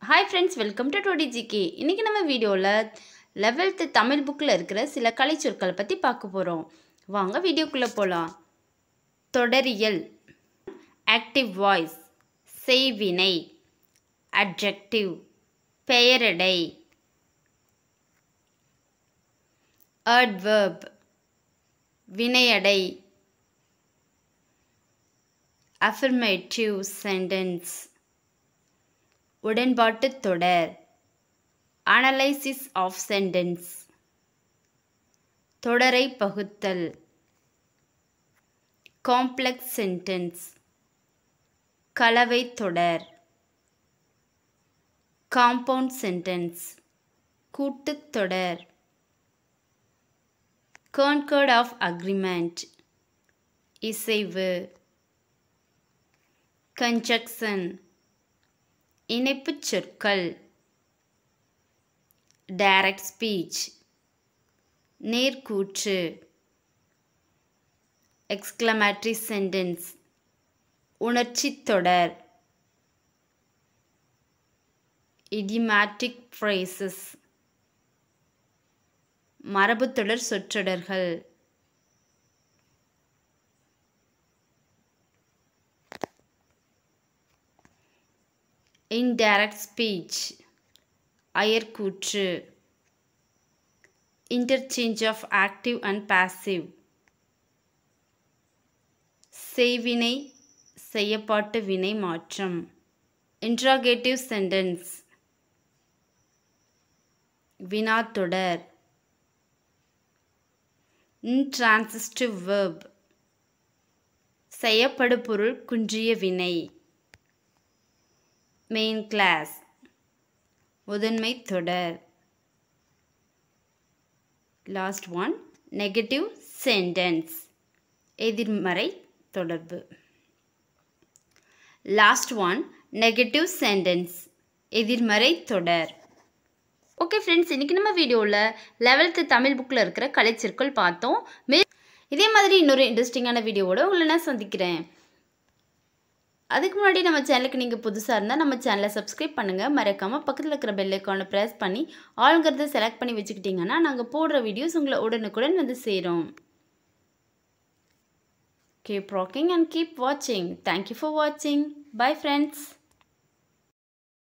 hi friends welcome to today GK இன்றைக்கி நம்ம வீடியோவில் லெவல்த்து தமிழ் புக்கில் இருக்கிற சில கலைச்சொற்களை பற்றி பார்க்க போகிறோம் வாங்க வீடியோக்குள்ளே போகலாம் தொடரியல் ஆக்டிவ் வாய்ஸ் செய்வினை அட்ஜெக்டிவ் பெயரடை அட்வர்ப் வினையடை affirmative sentence உடன்பாட்டுத் தொடர் அனலைசிஸ் ஆஃப் சென்டென்ஸ் தொடரை பகுத்தல் காம்ப்ளெக்ஸ் சென்டென்ஸ் கலவை தொடர் காம்பவுண்ட் சென்டென்ஸ் கூட்டுத் தொடர் கான்கர்ட் ஆஃப் அக்ரிமெண்ட் இசைவு கன்ஜக்ஷன் இணைப்புச் சொற்கள் டைரக்ட் ஸ்பீச் நேர்கூற்று எக்ஸ்க்ளமேட்டரி சென்டென்ஸ் உணர்ச்சித் தொடர் இடிமேட்டிக் ஃப்ரேசஸ் மரபுத்தொடர் சொற்றொடர்கள் இன்டைரக்ட் ஸ்பீச் அயர்கூற்று interchange of active and passive செய்வினை செய்யப்பாட்டு வினை மாற்றம் இன்ட்ராகேட்டிவ் சென்டென்ஸ் வினாத்தொடர் இன்ட்ரான்சிஸ்டிவ் வேர்ப் செய்யப்படு பொருள் குன்றிய வினை மெயின் கிளாஸ் முதன்மை தொடர் லாஸ்ட் ஒன் நெகட்டிவ் சென்டென்ஸ் எதிர்மறை தொடர்பு லாஸ்ட் ஒன் நெகட்டிவ் சென்டென்ஸ் எதிர்மறை தொடர் ஓகே ஃப்ரெண்ட்ஸ் இன்றைக்கி நம்ம வீடியோவில் லெவல்த்து தமிழ் புக்கில் இருக்கிற கலைச்சொற்கள் பார்த்தோம் மே இதே மாதிரி இன்னொரு இன்ட்ரெஸ்டிங்கான வீடியோவோட உங்களை நான் சந்திக்கிறேன் அதுக்கு முன்னாடி நம்ம சேனலுக்கு நீங்கள் புதுசாக இருந்தால் நம்ம சேனலை சப்ஸ்கிரைப் பண்ணுங்கள் மறக்காமல் பக்கத்தில் இருக்கிற பெல் ஐக்கானை ப்ரெஸ் பண்ணி ஆளுங்கிறத செலக்ட் பண்ணி வச்சுக்கிட்டிங்கன்னா நாங்கள் போடுற வீடியோஸ் உங்களை உடனுக்குடன் வந்து சேரும் கீப் ராக்கிங் அண்ட் கீப் வாட்சிங் தேங்க்யூ ஃபார் வாட்சிங் பை ஃப்ரெண்ட்ஸ்